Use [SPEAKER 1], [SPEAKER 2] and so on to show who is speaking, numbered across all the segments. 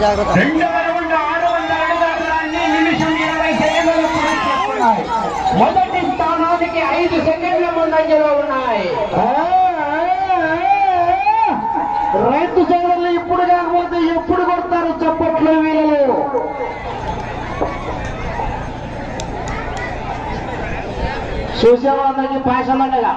[SPEAKER 1] జాగ్రత్త
[SPEAKER 2] రెండవ రౌండ్ ఆరు వందల అడుగుల దూరాన్ని నిమిషం ఇరవై సెకండ్లు పూర్తి చేసుకున్నాయి మొదటి స్థానానికి ఐదు సెకండ్ల ముందంజలో ఉన్నాయి
[SPEAKER 3] రైతు సోదరులు ఇప్పుడు కాకపోతే ఎప్పుడు కొడతారు చప్పట్లు వీళ్ళు చూసేవాళ్ళకి పాశమండగా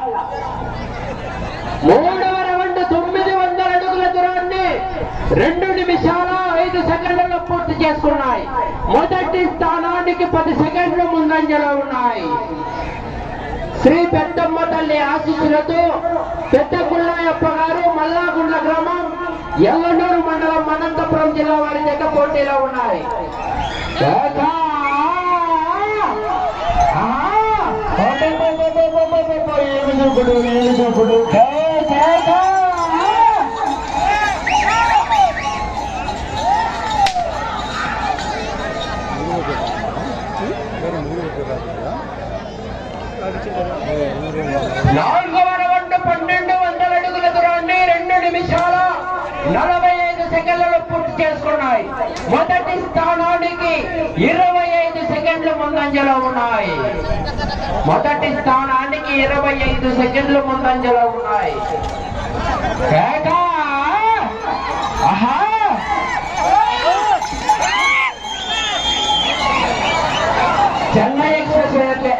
[SPEAKER 2] మూడవ రౌండ్ తొమ్మిది వందల అడుగుల దూరాన్ని రెండు నిమిషాల ఐదు సెకండ్లలో పూర్తి చేసుకున్నాయి మొదటి స్థానానికి పది సెకండ్లు ముందంజలో ఉన్నాయి శ్రీ పెద్దమ్మ తల్లి ఆశీస్సులతో పెద్ద గుళ్ళయ్యప్ప గారు మల్లాగుండ్ల గ్రామం ఎల్లనూరు మండలం అనంతపురం జిల్లా వారి జత పోటీలో ఉన్నాయి ఏకా! ఆహా!
[SPEAKER 3] ఏమి చూపుడు ఏమి చూపుడు
[SPEAKER 2] నాలుగవ రౌండ్ పన్నెండు వందల అడుగుల దూరాన్ని రెండు నిమిషాల నలభై ఐదు సెకండ్లలో పూర్తి చేసుకున్నాయి మొదటి స్థానానికి ఇరవై ఐదు సెకండ్లు ముందంజలో ఉన్నాయి మొదటి స్థానానికి ఇరవై ఐదు సెకండ్లు ముందంజలో ఉన్నాయి కేకా! ఆహా! చెన్నై ఎక్స్ప్రెస్ వేయట్లే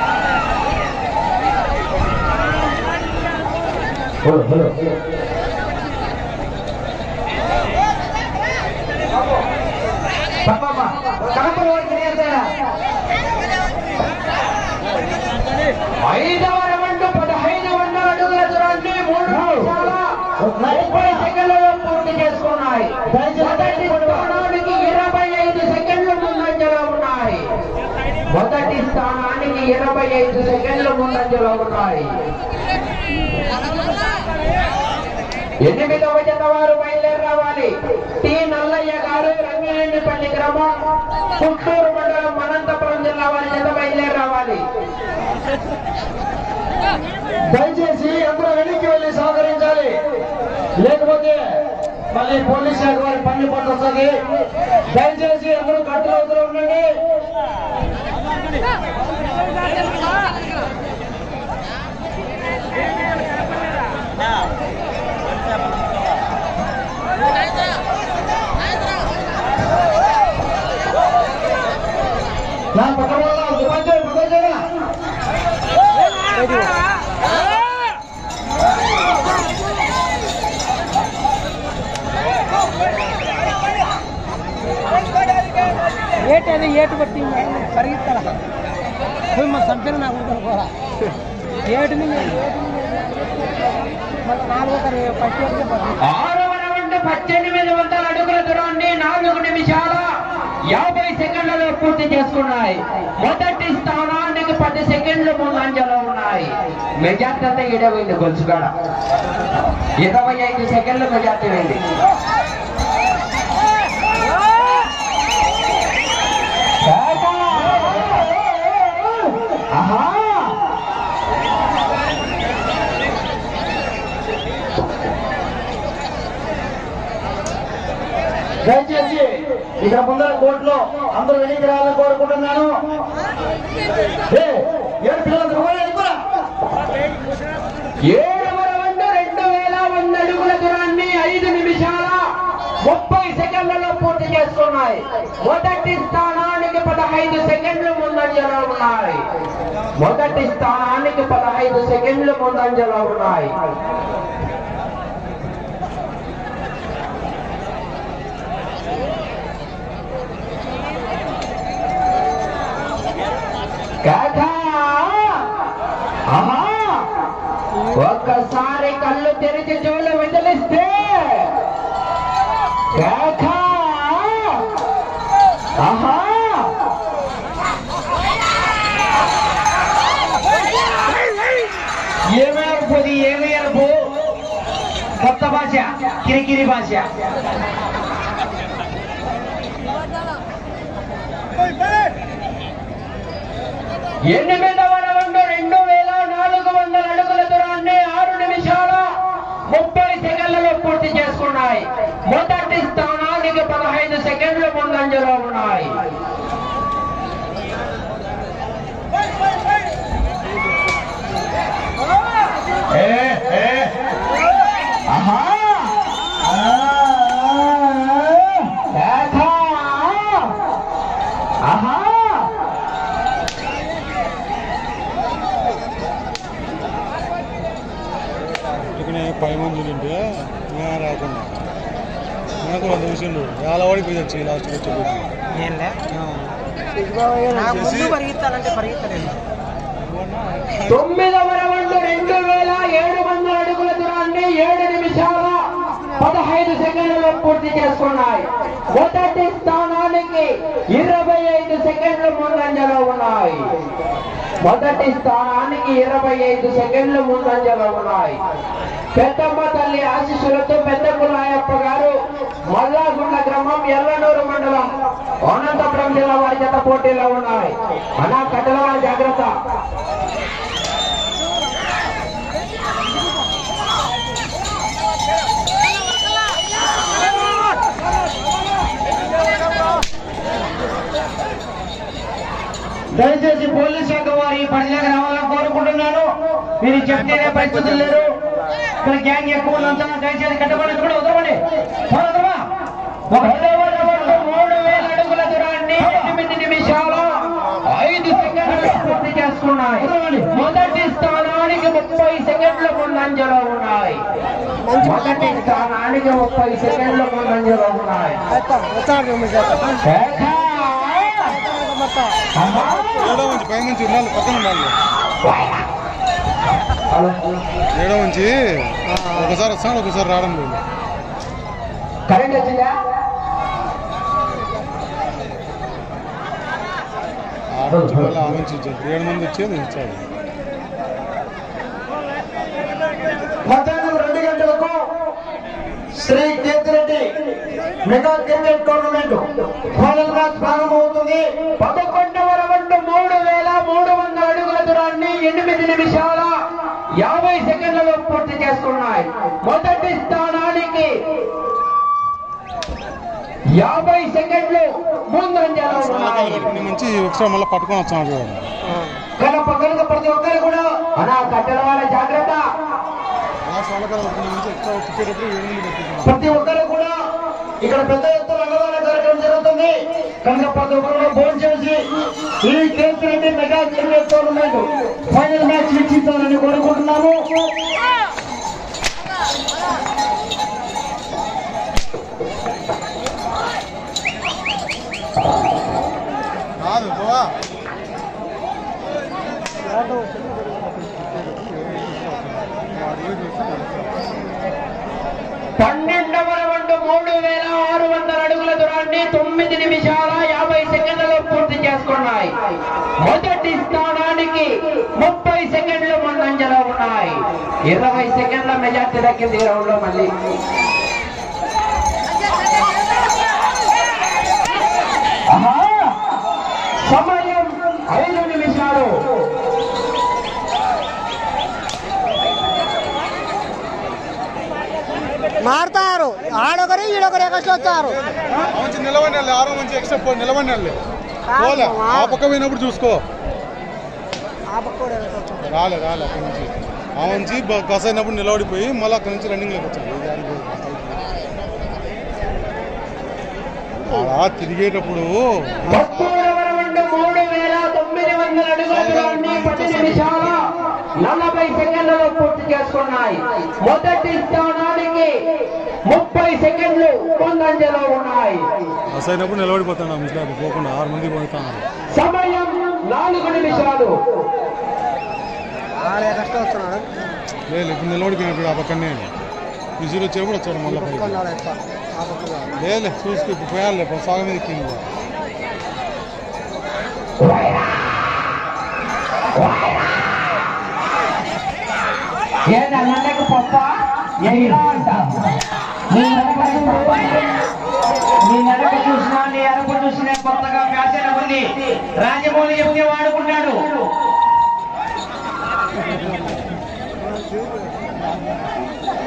[SPEAKER 2] హలో హలో ఐదవ రౌండ్ పదహైదు వందల అడుగుల దూరాన్ని మూడు నిమిషాల ముప్పై సెకండ్లలో పూర్తి చేసుకున్నాయి మొదటి స్థానానికి ఇరవై ఐదు సెకండ్లు ముందంజలో ఉన్నాయి మొదటి స్థానానికి ఇరవై ఐదు సెకండ్లు ముందంజలో ఉన్నాయి ఎనిమిదవ జత వారు బయలుదేరి రావాలి టి నల్లయ్య గారు రంగిరెడ్డిపల్లి గ్రామం పుత్తూరు మండలం అనంతపురం జిల్లా వారి జత బయలుదేరి రావాలి
[SPEAKER 3] దయచేసి అందరూ వెనక్కి వెళ్ళి సహకరించాలి లేకపోతే మళ్ళీ పోలీస్ శాఖ వారి పని పట్టొస్తుంది దయచేసి అందరూ కట్టులు అవుతూ ఉండండి నా పక్కన వాళ్ళ ఉపాధ్యాయులు పక్కన
[SPEAKER 1] ఏటు అది ఏటు పట్టి పరిగెత్తాల పోయి మా సంపేన నాకు అనుకోరా ఏటు మీద ఏటు మీద మళ్ళీ నాలుగో తరగతి పట్టి వస్తే పట్టి
[SPEAKER 2] ఆరవ రౌండ్ పద్దెనిమిది వందల అడుగుల దూరాన్ని నాలుగు నిమిషాల యాభై సెకండ్లలో పూర్తి చేసుకున్నాయి మొదటి స్థానానికి పది సెకండ్లు ముందంజలో ఉన్నాయి మెజార్టీ అంతా ఈడపోయింది గొలుసుగాడ ఇరవై ఐదు సెకండ్లు మెజార్టీ పోయింది ఆహా
[SPEAKER 3] దయచేసి ఇక్కడ ముందర కోర్టులో అందరూ వెనక్కి రావాలని కోరుకుంటున్నాను ఏ, ఏడు పిల్లలందరూ కూడా వెళ్ళిపోరా.
[SPEAKER 2] ఏడవ రౌండ్ రెండు వేల వంద అడుగుల దూరాన్ని ఐదు నిమిషాల ముప్పై సెకండ్లలో పూర్తి చేసుకున్నాయి మొదటి స్థానానికి పదహైదు సెకండ్లు ముందంజలో ఉన్నాయి మొదటి స్థానానికి పదహైదు సెకండ్లు ముందంజలో ఉన్నాయి కాకా! ఆహా! ఒక్కసారి కళ్ళు తెరిచి చూడు విదిలిస్తే కాకా! ఆహా! ఏమి అరుపుది ఏమి అరుపు కొత్త భాష కిరికిరి భాష ఎనిమిదవ రౌండ్ రెండు వేల నాలుగు వందల అడుగుల దూరాన్ని ఆరు నిమిషాల ముప్పై సెకండ్లలో పూర్తి చేసుకున్నాయి మొదటి స్థానానికి పదహైదు ముందంజలో ఉన్నాయి ఏ, ఏ. ఆహా. ఆ, ఏకా. ఆహా.
[SPEAKER 4] ఇక్కడ పై మంది ఉంటే నేను రాకుండా నాకు వంద విషయంలో చాలా వాడికి పోయి వచ్చి లాస్ట్ వచ్చి
[SPEAKER 1] నేనులే నాకు ముందు పరిగెత్తాలంటే పరిగెత్తలేదు
[SPEAKER 2] తొమ్మిదవ రౌండ్ రెండు వేల ఏడు వందల అడుగుల దూరాన్ని ఏడు నిమిషాల పదహైదు సెకండ్లలో పూర్తి చేసుకున్నాయి మొదటి స్థానానికి ఇరవై ఐదు సెకండ్లు ముందంజలో ఉన్నాయి మొదటి స్థానానికి ఇరవై ఐదు సెకండ్లు ముందంజలో ఉన్నాయి పెద్దమ్మ తల్లి ఆశీస్సులతో పెద్ద పుల్లాయప్ప గారు మల్లాగుండ గ్రామం ఎల్లనూరు మండలం అనంతపురం జిల్లా వారి జత పోటీలో ఉన్నాయి అన్నా కట్టల వారి జాగ్రత్త
[SPEAKER 3] దయచేసి పోలీస్ శాఖ వారి పనిలోకి రావాలని కోరుకుంటున్నాను మీరు చెప్తేనే పరిస్థితులు లేరు ఇక్కడ గ్యాంగ్ ఎక్కువ ఉందంతా దయచేసి కట్టబడి కూడా వదలమండి వదలమా
[SPEAKER 2] పదవ రౌండ్ మూడు వేల అడుగుల దూరాన్ని ఎనిమిది నిమిషాల ఐదు సెకండ్లు పూర్తి చేసుకున్నాయి మొదటి స్థానానికి ముప్పై సెకండ్ల ముందంజలో ఉన్నాయి మొదటి స్థానానికి ముప్పై సెకండ్ల ముందంజలో ఉన్నాయి శేఖ! అమ్మా!
[SPEAKER 4] ఏడో మంచి పై మంచి ఉండాలి పక్కన ఉండాలి ఏడో మంచి ఒకసారి వస్తాను ఒకసారి రావడం లేదు
[SPEAKER 2] కరెంట్ వచ్చిందా
[SPEAKER 4] ఆ మంచి వల్ల ఆ మంచి ఇచ్చాడు ఏడు మంది వచ్చేది ఇచ్చాడు
[SPEAKER 3] మధ్యాహ్నం రెండు గంటలకు Shri Kethireddy mega cricket tournament final match ప్రారంభమవుతుంది
[SPEAKER 2] పదకొండవ రౌండ్ మూడు వేల మూడు వందల అడుగుల దూరాన్ని ఎనిమిది నిమిషాల యాభై సెకండ్లలో పూర్తి చేసుకున్నాయి మొదటి స్థానానికి యాభై సెకండ్లు ముందంజలో ఉన్నాయి
[SPEAKER 4] ఇక్కడ నుంచి ఎక్స్ట్రా మళ్ళీ పట్టుకొని వచ్చాను చూడండి
[SPEAKER 3] కనుక కనుక ప్రతి ఒక్కరు కూడా
[SPEAKER 2] అనా కట్టెల వాళ్ళ జాగ్రత్త
[SPEAKER 4] లాస్ట్ వాళ్ళ కదా ఇక్కడ నుంచి ఎక్స్ట్రా వచ్చేటప్పుడు ఏడు మంది పట్టుకున్నాను
[SPEAKER 3] ప్రతి ఒక్కరు కూడా ఇక్కడ పెద్ద ఎత్తున అన్నదాన కార్యక్రమం జరుగుతుంది కనుక ప్రతి ఒక్కరు కూడా భోజనం చేసి ఈ Kethireddy mega cricket tournament final match వీక్షించాలని కోరుకుంటున్నాము
[SPEAKER 4] కాదు పోవా
[SPEAKER 2] పన్నెండవ రౌండ్ మూడు వేల ఆరు వందల అడుగుల దూరాన్ని తొమ్మిది నిమిషాల యాభై సెకండ్లలో పూర్తి చేసుకున్నాయి మొదటి స్థానానికి ముప్పై సెకండ్లు ముందంజలో ఉన్నాయి ఇరవై సెకండ్ల మెజార్టీ దక్కింది ఈ రౌండ్ లో మళ్ళీ ఆహా! సమయం ఐదు నిమిషాలు
[SPEAKER 1] మారుతారు ఆడొకరు ఈడొకరు ఎక్కడ వచ్చారు
[SPEAKER 4] ఆ మంచి నిలబడి వెళ్ళి ఆరో మంచి ఎక్స్ట్రా పో నిలబడి వెళ్ళి పోలే ఆ పక్క పోయినప్పుడు చూసుకో రాలే రాలే అక్కడి నుంచి ఆ మంచి బ- బస్ అయినప్పుడు నిలబడిపోయి మళ్ళీ అక్కడి నుంచి రన్నింగ్లోకి వచ్చాడు ఇది ఆడికి పోయి. ఆడ తిరిగేటప్పుడు
[SPEAKER 2] పదమూడవ రౌండ్ మూడు వేల తొమ్మిది వందల అడుగుల దూరాన్ని పది నిమిషాల నలభై సెకండ్లలో పూర్తి చేసుకున్నాయి మొదటి స్థానానికి ముప్పై సెకండ్లు ముందంజలో ఉన్నాయి
[SPEAKER 4] బస్ అయినప్పుడు నిలబడిపోతాను ఆ ముసలాడు పోకుండా ఆరు మంది పోతాను
[SPEAKER 2] సమయం నాలుగు నిమిషాలు
[SPEAKER 1] ఆడే కష్టం వస్తున్నాడు
[SPEAKER 4] లేదు ఇప్పుడు నిలబడిపోయినప్పుడు ఆ పక్కనే విజులు వచ్చేప్పుడు వచ్చాడు మళ్ళీ పైకి
[SPEAKER 1] కొన్నాడు ఎక్కువ ఆ పక్కన
[SPEAKER 4] లేదు చూసుకో ఇప్పుడు పోయాలి ఇప్పుడు సాగ మీద ఎక్కింది
[SPEAKER 2] ఏదన్నకు పప్ప ఎగిరా అంట నీ నడక చూసి- నీ నడక చూసినా నీ అరకు చూసినా కొత్తగా ఫ్యాషన్ ఉంది రాజమౌళి చెప్తే వాడుకుంటాడు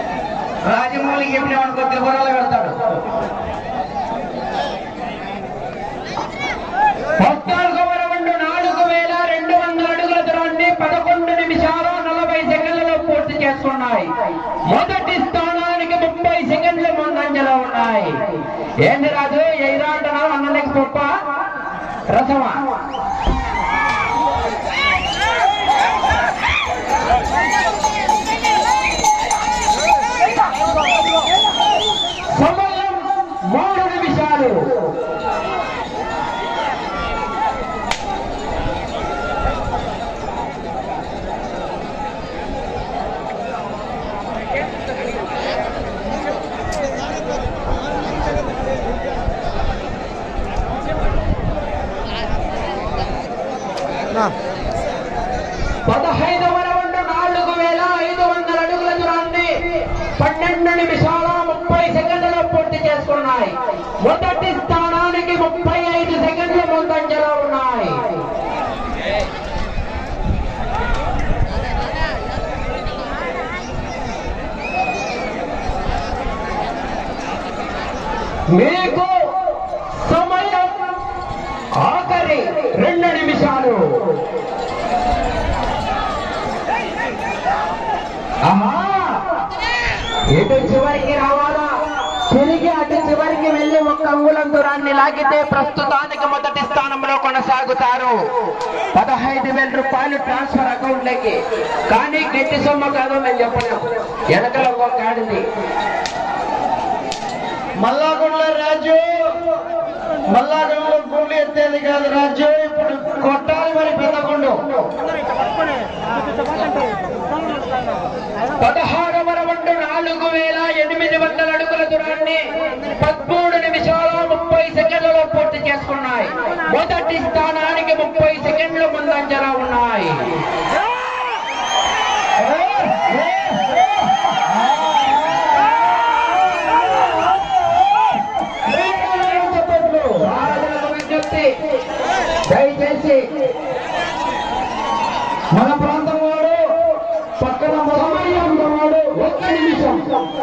[SPEAKER 2] రాజమౌళి చెప్పిన వాడుకో త్రిపురాలు పెడతాడు మొదటి స్థానానికి ముప్పై సెకండ్ల ముందంజలో ఉన్నాయి ఏంటి రాజు ఎయిరా అంటున్నావు అన్నకి గొప్ప రసమా సమయం మూడు నిమిషాలు పదహైదవ రౌండ్ నాలుగు వేల ఐదు వందల అడుగుల దూరాన్ని పన్నెండు నిమిషాల ముప్పై సెకండ్లలో పూర్తి చేసుకున్నాయి మొదటి స్థానానికి ముప్పై ఐదు సెకండ్ల ముందంజలో ఉన్నాయి మీకు సమయం ఆఖరి రెండు నిమిషాలు ఆహా ఇటు చివరికి రావాలా తిరిగి అటు చివరికి వెళ్లి ఒక్క అంగుళం దూరాన్ని లాగితే ప్రస్తుతానికి మొదటి స్థానంలో కొనసాగుతారు పదహైదు వేల రూపాయలు ట్రాన్స్ఫర్ అకౌంట్ లోకి కానీ గట్టి సొమ్ము కాదు మేము చెప్పలేము వెనకల ఒక ఆడింది
[SPEAKER 3] మల్లాగుండ్ల రాజు మల్లాగుండ్లో గుండ్లు ఎత్తేది కాదు రాజు ఇప్పుడు కొట్టాలి మరి పెద్దగుండు
[SPEAKER 2] పదహారవ రౌండ్ నాలుగు వేల ఎనిమిది వందల అడుగుల దూరాన్ని పదమూడు నిమిషాల ముప్పై సెకండ్లలో పూర్తి చేసుకున్నాయి మొదటి స్థానానికి ముప్పై సెకండ్లు ముందంజలో ఉన్నాయి రాజులకు విజ్ఞప్తి దయచేసి
[SPEAKER 3] మన ప్రాంతం వాడు పక్కన సమయం వాడు
[SPEAKER 2] ఒక్క నిమిషం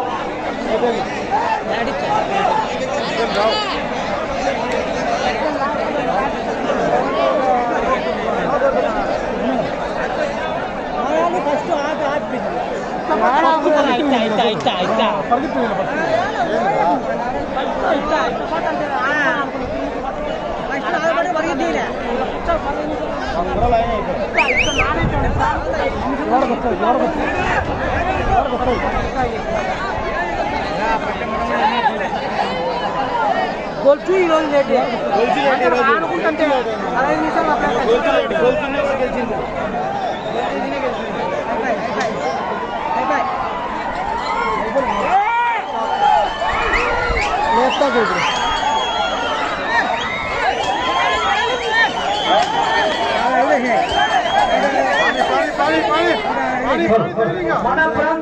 [SPEAKER 1] ఫస్ట్ ఆట ఆడిపింది ఇట్ట ఇట్ట ఇట్ట గొలుచు ఈ రోజు లేట్ ఆడుకుంటుంటే పదహైదు నిమిషాలు గెలిచింది లేస్తా ఇప్పుడు
[SPEAKER 4] పానీ పానీ పానీ పానీ పానీ
[SPEAKER 2] మన ప్రాంతం